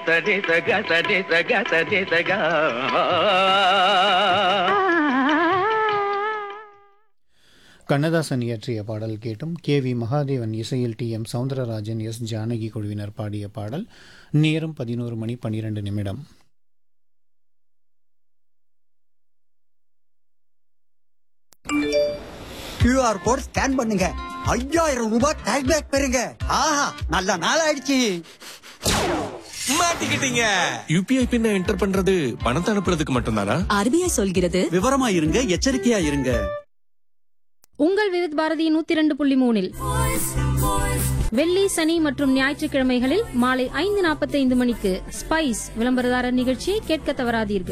சரி சக சரி சக சரி சக கண்ணதாசன் இயற்றிய பாடல் கேட்டும் கே வி மகாதேவன் இசையில் T M Soundararajan S Janaki குழுவினர் பாடிய பாடல் நேரம் பதினோரு மணி பன்னிரண்டு நிமிடம் கியூஆர் கோட் ஸ்கேன் பண்ணுங்க ஐயாயிரம் ரூபாய் கேஷ்பேக் பெறுங்க ஆஹா நல்ல நாள் ஆயிடுச்சு மாட்டிக்கிட்டீங்க யூபிஐ பின்ன என்டர் பண்றது பணத்தை அனுப்புறதுக்கு மட்டும்தானா ஆர்பிஐ சொல்கிறது விவரமா இருங்க எச்சரிக்கையா இருங்க உங்கள் விவித் பாரதி நூத்தி இரண்டு புள்ளி மூணில் வெள்ளி சனி மற்றும் ஞாயிற்றுக்கிழமைகளில் மாலை ஐந்து நாற்பத்தைந்து மணிக்கு ஸ்பைஸ் விளம்பரதாரர் நிகழ்ச்சியை கேட்க தவறாதீர்கள்